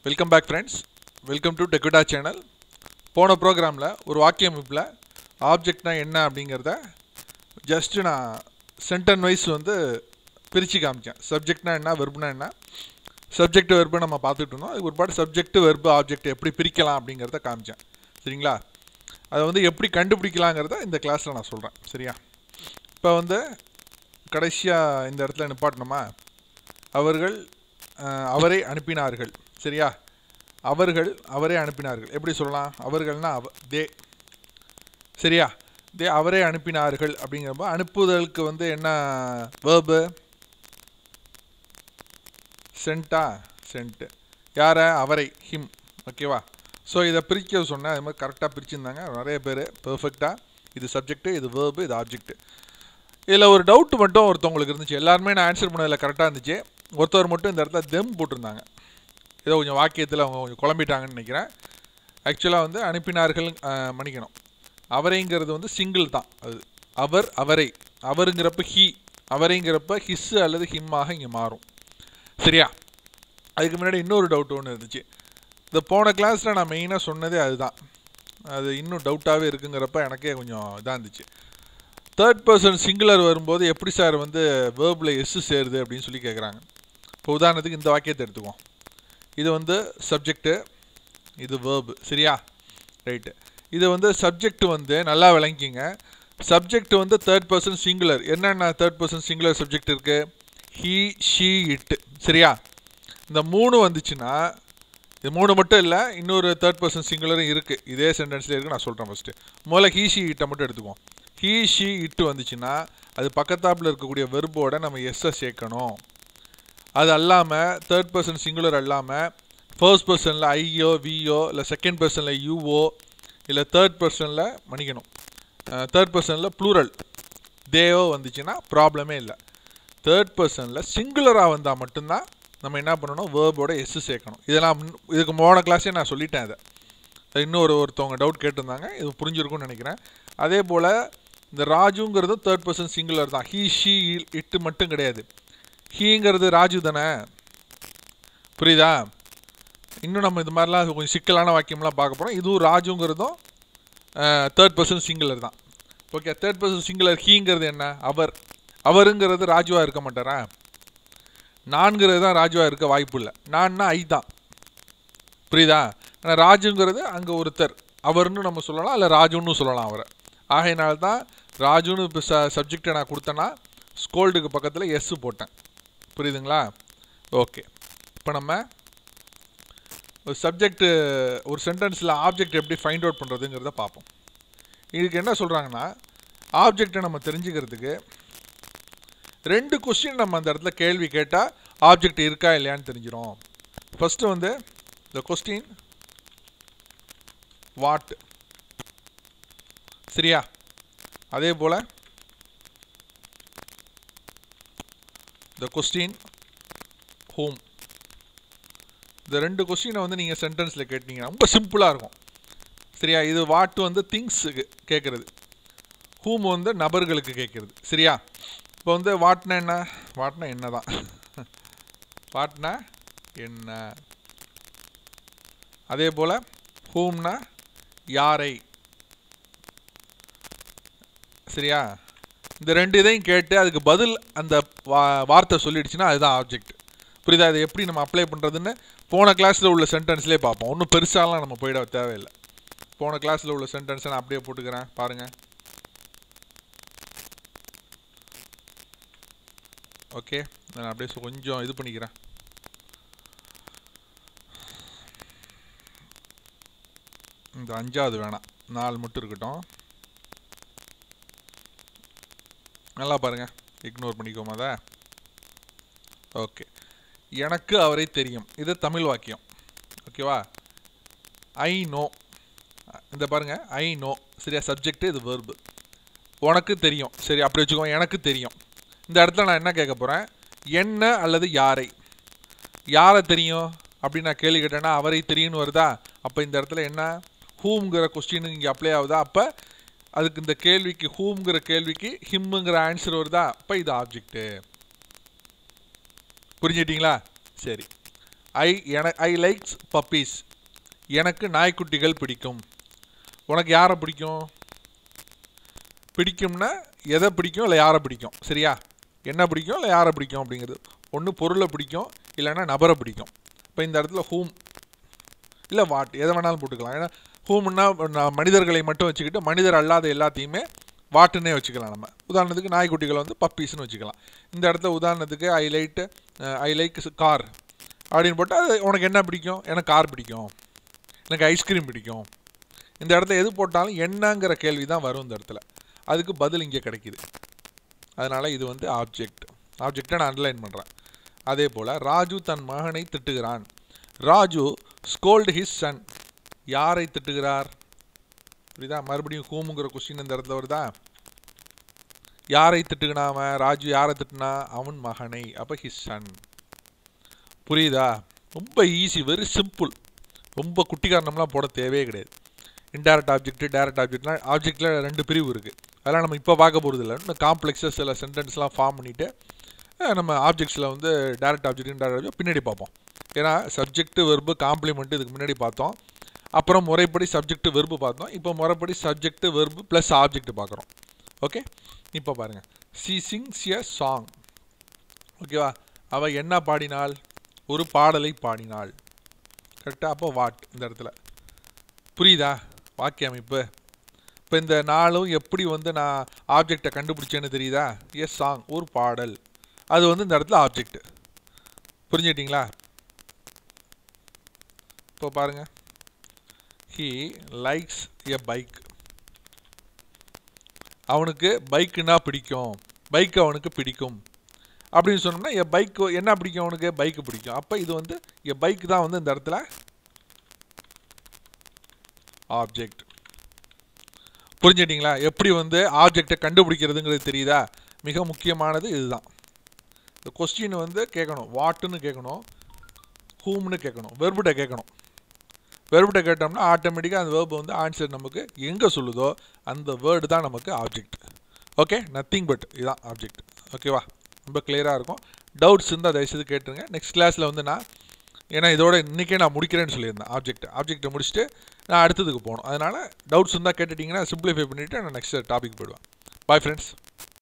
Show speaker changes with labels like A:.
A: welcome back friends welcome to டெக்குடா channel போன ப்ரோக்ராமில் ஒரு வாக்கிய அமைப்பில் ஆப்ஜெக்ட்னா என்ன அப்படிங்கிறத ஜஸ்ட்டு நான் சென்டன் வைஸ் வந்து பிரித்து காமிச்சேன் சப்ஜெக்ட்னா என்ன வெர்ப்னா என்ன சப்ஜெக்ட் வெர்பு நம்ம பார்த்துட்டு இருந்தோம் அதுக்கு ஒரு பாட்டு சப்ஜெக்ட் வெர்பு ஆப்ஜெக்ட் எப்படி பிரிக்கலாம் அப்படிங்கிறத காமிச்சேன் சரிங்களா அதை வந்து எப்படி கண்டுபிடிக்கலாங்கிறத இந்த கிளாஸில் நான் சொல்கிறேன் சரியா இப்போ வந்து கடைசியாக இந்த இடத்துல நிப்பாட்டணுமா அவர்கள் அஹ், அவரை அனுப்பினார்கள் சரியா அவர்கள் அவரே அனுப்பினார்கள் எப்படி சொல்லலாம் அவர்கள்னா அவ தே சரியா தே அவரே அனுப்பினார்கள் அப்படிங்கிறப்ப அனுப்புதலுக்கு வந்து என்ன வேர்பு சென்ட்டா சென்ட்டு யாரை அவரை ஹிம் ஓகேவா ஸோ இதை பிரிக்க சொன்னேன் அது மாதிரி கரெக்டாக பிரிச்சிருந்தாங்க நிறைய பேர் பெர்ஃபெக்டாக இது சப்ஜெக்ட்டு இது வேர்பு இது ஆப்ஜெக்ட்டு இதில் ஒரு டவுட் மட்டும் ஒருத்தவங்களுக்கு இருந்துச்சு எல்லாருமே நான் ஆன்சர் பண்ணதில் கரெக்டாக இருந்துச்சு ஒருத்தவர் மட்டும் இந்த இடத்துல தெம் போட்டிருந்தாங்க ஏதோ கொஞ்சம் வாக்கியத்தில் அவங்க கொஞ்சம் குழம்பிட்டாங்கன்னு நினைக்கிறேன் ஆக்சுவலாக வந்து அனுப்பினார்கள் அஹ், மன்னிக்கணும் அவரைங்கிறது வந்து சிங்கிள் தான் அது அவர் அவரை அவருங்கிறப்ப ஹி அவரைங்கிறப்ப ஹிஸ் அல்லது ஹிம்மாக இங்கே மாறும் சரியா அதுக்கு முன்னாடி இன்னொரு டவுட் ஒன்று இருந்துச்சு இந்த போன கிளாஸில் நான் மெயினாக சொன்னதே அதுதான் அது இன்னும் டவுட்டாகவே இருக்குங்கிறப்ப எனக்கே கொஞ்சம் இதாக இருந்துச்சு தேர்ட் பர்சன் சிங்குலர் வரும்போது எப்படி சார் வந்து வேர்பில் எஸ் சேருது அப்படின்னு சொல்லி கேட்குறாங்க இப்போ உதாரணத்துக்கு இந்த வாக்கியத்தை எடுத்துக்குவோம் இது வந்து சப்ஜெக்ட்டு இது வேர்பு சரியா ரைட்டு இது வந்து சப்ஜெக்ட் வந்து நல்லா விளங்கிங்க சப்ஜெக்ட் வந்து தேர்ட் பர்சன் சிங்குலர் என்னென்ன தேர்ட் பர்சன் சிங்குலர் சப்ஜெக்ட் இருக்குது ஹீ ஷீ இட் சரியா இந்த மூணு வந்துச்சுன்னா இது மூணு மட்டும் இல்லை இன்னொரு தேர்ட் பர்சன் சிங்குலரும் இருக்குது இதே சென்டென்ஸில் இருக்குது நான் சொல்கிறேன் ஃபஸ்ட்டு முதல்ல ஹீ ஷீ இட்டை மட்டும் எடுத்துக்குவோம் ஹீ ஷீ இட்டு வந்துச்சுன்னா அது பக்கத்தாப்பில் இருக்கக்கூடிய வெர்போட நம்ம எஸ்ஸை சேர்க்கணும் அது அல்லாமல் தேர்ட் பர்சன் சிங்குலர் அல்லாமல் ஃபர்ஸ்ட் பர்சனில் ஐயோ வியோ இல்லை செகண்ட் பர்சனில் யூஓ இல்லை தேர்ட் பர்சனில் மன்னிக்கணும் தேர்ட் பர்சனில் ப்ளூரல் தேவோ வந்துச்சுன்னா ப்ராப்ளமே இல்லை தேர்ட் பர்சனில் சிங்குலராக வந்தால் மட்டும்தான் நம்ம என்ன பண்ணணும் வேர்போட எஸ் சேர்க்கணும் இதெல்லாம் முன்- இதுக்கு போன கிளாஸே நான் சொல்லிட்டேன் அதை அது இன்னும் ஒரு ஒருத்தவங்க டவுட் கேட்டிருந்தாங்க இது புரிஞ்சிருக்கும்னு நினைக்கிறேன் அதே போல் இந்த ராஜுங்கிறதும் தேர்ட் பர்சன் சிங்குலர் தான் ஹீ ஷீ இட்டு மட்டும் கிடையாது ஹீங்கிறது ராஜு தானே புரியுதா இன்னும் நம்ம இது மாதிரிலாம் கொஞ்சம் சிக்கலான வாக்கியம்லாம் பார்க்க போகிறோம் இதுவும் ராஜுங்கிறதும் தேர்ட் பர்சன் சிங்குலர் தான் ஓகே தேர்ட் பர்சன் சிங்குலர் ஹீங்கிறது என்ன அவர் அவருங்கிறது ராஜுவாக இருக்க மாட்டாரா நான்கிறது தான் ராஜுவாக இருக்க வாய்ப்பு இல்லை நான்னா ஐ தான் புரியுதா ஆனால் ராஜுங்கிறது அங்கே ஒருத்தர் அவர்னு நம்ம சொல்லலாம் இல்லை ராஜுன்னு சொல்லலாம் அவரை ஆகையினால தான் ராஜுன்னு இப்போ ச சப்ஜெக்டை நான் கொடுத்தேன்னா ஸ்கோல்டுக்கு பக்கத்தில் எஸ் போட்டேன் புரியுதுங்களா ஓகே இப்போ நம்ம ஒரு சப்ஜெக்ட் ஒரு சென்டென்ஸில் ஆப்ஜெக்ட் எப்படி ஃபைண்ட் அவுட் பண்ணுறதுங்கிறத பார்ப்போம் இதுக்கு என்ன சொல்கிறாங்கன்னா ஆப்ஜெக்டை நம்ம தெரிஞ்சுக்கிறதுக்கு ரெண்டு கொஸ்டின் நம்ம அந்த இடத்துல கேள்வி கேட்டால் ஆப்ஜெக்ட் இருக்கா இல்லையான்னு தெரிஞ்சிடும் ஃபஸ்ட்டு வந்து த கொஸ்டின் வாட் சரியா அதே போல் த கொஸ்டின் ஹோம் இந்த ரெண்டு கொஸ்டினை வந்து நீங்கள் சென்டென்ஸில் கேட்டீங்கன்னா ரொம்ப சிம்பிளாக இருக்கும் சரியா இது வாட் வந்து திங்ஸுக்கு கேட்குறது ஹூம் வந்து நபர்களுக்கு கேட்குறது சரியா இப்போ வந்து வாட்னா என்ன வாட்னா என்ன தான் வாட்னா என்ன அதே போல் ஹூம்னா யாரை சரியா இந்த ரெண்டு இதையும் கேட்டு அதுக்கு பதில் அந்த வா வார்த்தை சொல்லிடுச்சுன்னா அதுதான் ஆப்ஜெக்ட் புரியுதா இதை எப்படி நம்ம அப்ளை பண்ணுறதுன்னு போன கிளாஸில் உள்ள சென்டென்ஸ்லேயே பார்ப்போம் ஒன்றும் பெருசாலாம் நம்ம போயிட தேவையில்லை போன கிளாஸில் உள்ள சென்டென்ஸை நான் அப்படியே போட்டுக்கிறேன் பாருங்கள் ஓகே நான் அப்படியே சொ- கொஞ்சம் இது பண்ணிக்கிறேன் இந்த அஞ்சாவது வேணாம் நாலு மட்டும் இருக்கட்டும் நல்லா பாருங்க இக்னோர் பண்ணிக்கோமா அதை ஓகே எனக்கு அவரை தெரியும் இது தமிழ் வாக்கியம் ஓகேவா ஐ நோ இந்த பாருங்க ஐ நோ சரியா சப்ஜெக்ட் இது வேர்பு உனக்கு தெரியும் சரி அப்படி வச்சுக்கோ எனக்கு தெரியும் இந்த இடத்துல நான் என்ன கேட்க போகிறேன் என்ன அல்லது யாரை யாரை தெரியும் அப்படின்னு நான் கேள்வி கேட்டேன்னா அவரை தெரியும்னு வருதா அப்போ இந்த இடத்துல என்ன ஹூம்ங்கிற கொஸ்டின் இங்கே அப்ளை ஆகுதா அப்போ அதுக்கு இந்த கேள்விக்கு ஹூம்ங்கிற கேள்விக்கு ஹிம்முங்கிற ஆன்சர் வருதா அப்போ இது ஆப்ஜெக்ட்டு புரிஞ்சிட்டிங்களா சரி ஐ என ஐ லைக்ஸ் பப்பீஸ் எனக்கு நாய்க்குட்டிகள் பிடிக்கும் உனக்கு யாரை பிடிக்கும் பிடிக்கும்னா எதை பிடிக்கும் இல்லை யாரை பிடிக்கும் சரியா என்ன பிடிக்கும் இல்லை யாரை பிடிக்கும் அப்படிங்கிறது ஒன்று பொருளை பிடிக்கும் இல்லைன்னா நபரை பிடிக்கும் இப்போ இந்த இடத்துல ஹூம் இல்லை வாட் எதை வேணாலும் போட்டுக்கலாம் ஏன்னா ஹூம்னா நான் மனிதர்களை மட்டும் வச்சுக்கிட்டு மனிதர் அல்லாத எல்லாத்தையுமே வாட்டுன்னே வச்சுக்கலாம் நம்ம உதாரணத்துக்கு நாய்க்குட்டிகள் வந்து பப்பீஸ்னு வச்சுக்கலாம் இந்த இடத்துல உதாரணத்துக்கு I light I like car அப்படின்னு போட்டால் அது உனக்கு என்ன பிடிக்கும் எனக்கு கார் பிடிக்கும் எனக்கு ஐஸ்கிரீம் பிடிக்கும் இந்த இடத்துல எது போட்டாலும் என்னங்கிற கேள்வி தான் வரும் இந்த இடத்துல அதுக்கு பதில் இங்கே கிடைக்கிது அதனால் இது வந்து ஆப்ஜெக்ட் ஆப்ஜெக்டை நான் அண்டர்லைன் பண்ணுறேன் அதே போல் ராஜு தன் மகனை திட்டுகிறான் ராஜு ஸ்கோல்டு ஹிஸ் சன் யாரை திட்டுகிறார் புரியுதா மறுபடியும் ஹூமுங்கிற கொஸ்டின் இந்த இடத்துல வருதா யாரை திட்டுக்கினா அவன் ராஜு யாரை திட்டுனா அவன் மகனை அப்போ ஹிஸ் சன் புரியுதா ரொம்ப ஈஸி வெரி சிம்பிள் ரொம்ப குட்டிக்காரணம்லாம் போட தேவையே கிடையாது இன்டைரக்ட் ஆப்ஜெக்ட் டைரக்ட் ஆப்ஜெக்ட்லாம் ஆப்ஜெக்டில் ரெண்டு பிரிவு இருக்குது அதெல்லாம் நம்ம இப்போ பார்க்க போகிறது இல்லை இன்னும் காம்ப்ளெக்ஸாக சில சென்டென்ஸ்லாம் ஃபார்ம் பண்ணிவிட்டு நம்ம ஆப்ஜெக்ட்ஸில் வந்து டைரக்ட் ஆப்ஜெக்ட் இன்டைரக்ட் ஆப்ஜெக்ட் பின்னாடி பார்ப்போம் ஏன்னா சப்ஜெக்ட் வெர்பு காம்ப்ளிமெண்ட் இதுக்கு முன்னாடி பார்த்தோம் அப்புறம் முறைப்படி சப்ஜெக்ட் வெர்பு பார்த்தோம் இப்போ முறைப்படி சப்ஜெக்ட் வெர்பு ப்ளஸ் ஆப்ஜெக்ட் பார்க்குறோம் ஓகே இப்போ பாருங்கள் சி சிங்ஸ் எ சாங் ஓகேவா அவள் என்ன பாடினாள் ஒரு பாடலை பாடினாள் கரெக்டாக அப்போ வாட் இந்த இடத்துல புரியுதா வாக்கிய அமைப்பு இப்போ இந்த நாளும் எப்படி வந்து நான் ஆப்ஜெக்டை கண்டுபிடிச்சேன்னு தெரியுதா எஸ் சாங் ஒரு பாடல் அது வந்து இந்த இடத்துல ஆப்ஜெக்ட் புரிஞ்சுக்கிட்டீங்களா இப்போ பாருங்க ஹீ லைக்ஸ் எ பைக் அவனுக்கு பைக்குன்னா பிடிக்கும் பைக் அவனுக்கு பிடிக்கும் அப்படின்னு சொன்னோம்னா என் பைக் என்ன பிடிக்கும் அவனுக்கு பைக்கு பிடிக்கும் அப்போ இது வந்து என் பைக் தான் வந்து இந்த இடத்துல ஆப்ஜெக்ட் புரிஞ்சுட்டிங்களா எப்படி வந்து ஆப்ஜெக்டை கண்டுபிடிக்கிறதுங்கிறது தெரியுதா மிக முக்கியமானது இதுதான் இந்த கொஸ்டின் வந்து கேட்கணும் வாட்டுன்னு கேட்கணும் ஹூம்னு கேட்கணும் வெர்பிட்ட கேட்கணும் வெர்பிட்ட கேட்டோம்னா ஆட்டோமேட்டிக்காக அந்த வேர்பு வந்து ஆன்சர் நமக்கு எங்கே சொல்லுதோ அந்த வேர்டு தான் நமக்கு ஆப்ஜெக்ட் ஓகே நத்திங் பட் இதுதான் ஆப்ஜெக்ட் ஓகேவா ரொம்ப கிளியராக இருக்கும் டவுட்ஸ் இருந்தால் தயவுசெய்து கேட்டுருங்க நெக்ஸ்ட் கிளாஸில் வந்து நான் ஏன்னா இதோட இன்றைக்கே நான் முடிக்கிறேன்னு சொல்லியிருந்தேன் ஆப்ஜெக்ட் ஆப்ஜெக்ட்டை முடிச்சுட்டு நான் அடுத்ததுக்கு போகணும் அதனால் டவுட்ஸ் இருந்தால் கேட்டுட்டிங்கன்னா சிம்பிளிஃபை பண்ணிவிட்டு நான் நெக்ஸ்ட் டாபிக் போயிடுவேன் பாய் ஃப்ரெண்ட்ஸ்